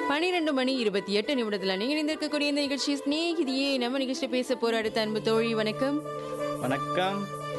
பனிரெண்டு மணி இருபத்தி எட்டு நிமிடத்தில் நீங்கள் இணைந்திருக்கக்கூடிய இந்த நிகழ்ச்சி ஸ்நேகிதியே நம்ம நிகழ்ச்சியில் பேச போற அடுத்த அன்பு தோழி வணக்கம் வணக்கம்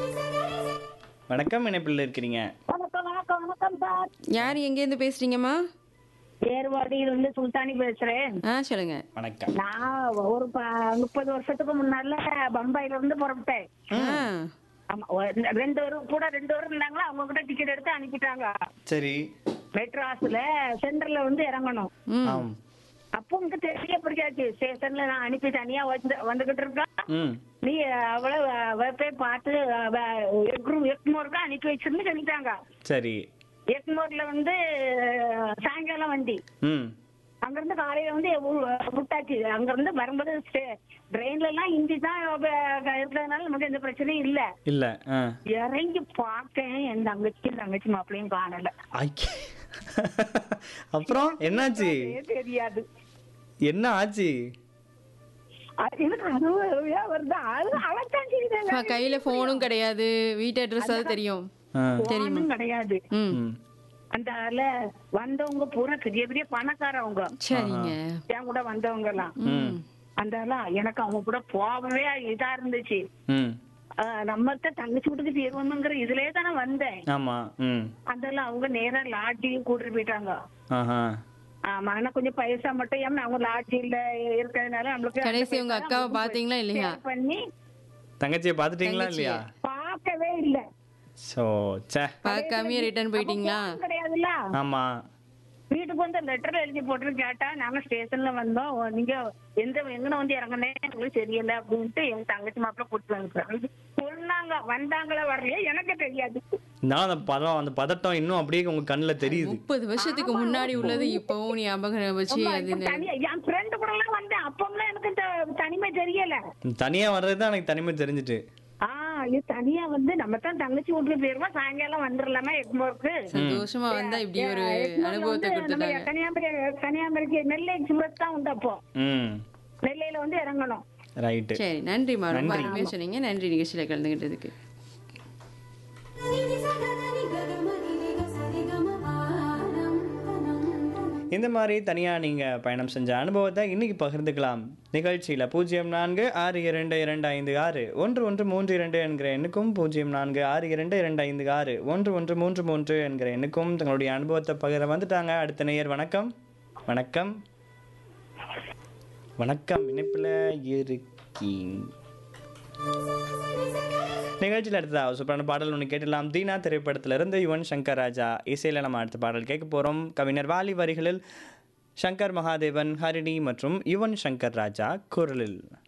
வணக்கம் இணைப்பில் இருக்கிறீங்க வணக்கம் வணக்கம் வணக்கம் சார் யார் எங்கேருந்து பேசுறீங்கம்மா ஏர்வாடியில இருந்து சுல்தானி பேசுறேன் ஆ சொல்லுங்க வணக்கம் நான் ஒரு ப- முப்பது வருஷத்துக்கு முன்னால பம்பாயில இருந்து புறப்பட்டேன் ஆ ஆமா ஒரு- ரெண்டு பேரும் கூட ரெண்டு பேரும் இருந்தாங்களா அவங்க கிட்ட டிக்கெட் எடுத்து அனுப்பிட்டாங்க சரி மெட்ராஸ்ல சென்டர்ல வந்து இறங்கணும் ம் ஆம் அப்போ உனக்கு தெரிய பிடிக்காச்சு ஸ்டேஷன்ல நான் அனுப்பி தனியா வந்து வந்துகிட்டு இருக்கேன் ம் நீ அவளை அவ போய் பார்த்து எக்மோருக்கு அனுப்பி வச்சிருந்து சொல்லிட்டாங்க சரி எக்மோர்ல வந்து சாயங்காலம் வண்டி ம் அங்கிருந்து காலையில வந்து ஊ- விட்டாச்சு அங்கிருந்து வரும்போது ட்ரெயின்ல எல்லாம் ஹிந்தி தான் வ- இருக்கிறதுனால நமக்கு எந்த பிரச்சனையும் இல்ல இல்லை ஆ இறங்கி பார்த்தேன் என் தங்கச்சி தங்கச்சி மாப்பிளையும் காணல ஐயே. அப்புறம் என்னாச்சு அதே தெரியாது என்ன ஆச்சு அது எனக்கு அனுபவியா வருது அது அழைச்சான் அப்ப கையில போனும் கிடையாது வீட்டு அட்ரஸ் அது தெரியும் ஆ தெரியுமா கிடையாது ம் ம் அந்த ஆள வந்தவங்க பூரா பெரிய பெரிய பணக்காரவங்க சரிங்க என் கூட வந்தவங்க எல்லாம் ம் அந்த ஆள எனக்கு அவங்க கூட போகவே இதா இருந்துச்சு ம் ஆஹ் நம்மகிட்ட தங்கச்சி வீட்டுக்கு தீர்வணுங்கிற இதுலயே தானே வந்தேன் ஆமாம் ம் அதெல்லாம் அவங்க நேரா லாட்ஜியும் கூட்டிட்டு போயிட்டாங்க ஆஹா ஆமா ஆனா கொஞ்சம் பைசா மட்டும் ஏன்னா அவங்க லாட்ஜில இருக்கிறதுனால நம்மளுக்கு கடைசி உங்க அக்காவை பாத்தீங்களா இல்லையா share பண்ணி தங்கச்சியை பார்த்துட்டீங்களா இல்லையா பார்க்கவே இல்ல ஸோ சே பார்க்காமயே ரிட்டர்ன் போயிட்டீங்களா phone கிடையாதுல்ல ஆமாம் வீட்டுக்கு வந்து லெட்டர் எழுதி போட்டு கேட்டா நாங்க ஸ்டேஷன்ல வந்தோம் ஓ, நீங்க எந்த எங்கன வந்து இறங்குனேன் எங்களுக்கு தெரியல அப்படின்ட்டு எங்க தங்கச்சி மாப்பிள்ள கூட்டு வந்து சொன்னாங்க வந்தாங்களா வரலையா எனக்கு தெரியாது நான் அந்த பதம் அந்த பதட்டம் இன்னும் அப்படியே உங்க கண்ணில் தெரியுது முப்பது வருஷத்துக்கு முன்னாடி உள்ளது இப்பவும் ஞாபகம் வச்சு ஆமா, அது இப்ப தனியா என் ஃப்ரெண்டு கூட எல்லாம் வந்தேன் அப்பெல்லாம் எனக்கு த- தனிமை தெரியல தனியா வர்றது தான் எனக்கு தனிமை தெரிஞ்சுட்டு ஆ இது தனியா வந்து நம்ம தான் தங்கச்சி வீட்டுல போயிருவோம் சாயங்காலம் வந்துடலாமா எக்மோருக்கு சந்தோஷமா வந்தா இப்படி ஒரு அனுபவத்தை கொடுத்துட்டாங்க கன்னியாகுமரி கன்னியாகுமரிக்கு நெல்லை எக்ஸ்பிரஸ் தான் உண்டு அப்போ ம் நெல்லையில வந்து இறங்கணும் ரைட்டு சரி நன்றிம்மா ரொம்ப நன்றி. அருமையா சொன்னீங்க நன்றி நிகழ்ச்சியில கலந்துகிட்டதுக்கு இந்த மாதிரி தனியாக நீங்கள் பயணம் செஞ்ச அனுபவத்தை இன்னைக்கு பகிர்ந்துக்கலாம் நிகழ்ச்சியில் பூஜ்ஜியம் நான்கு ஆறு இரண்டு இரண்டு ஐந்து ஆறு ஒன்று ஒன்று மூன்று இரண்டு என்கிற எண்ணுக்கும் பூஜ்ஜியம் நான்கு ஆறு இரண்டு இரண்டு ஐந்து ஆறு ஒன்று ஒன்று மூன்று மூன்று என்கிற எண்ணுக்கும் தங்களுடைய அனுபவத்தை பகிர வந்துட்டாங்க அடுத்த நேயர் வணக்கம் வணக்கம் வணக்கம் இணைப்பில் இருக்கீங்க நிகழ்ச்சியில் அடுத்ததா ஒரு சூப்பரான பாடல் ஒன்று கேட்டலாம் தீனா திரைப்படத்திலிருந்து யுவன் சங்கர் ராஜா இசையில் நம்ம அடுத்த பாடல் கேட்க போகிறோம் கவிஞர் வாலி வரிகளில் சங்கர் மகாதேவன் ஹரிணி மற்றும் யுவன் சங்கர் ராஜா குரலில்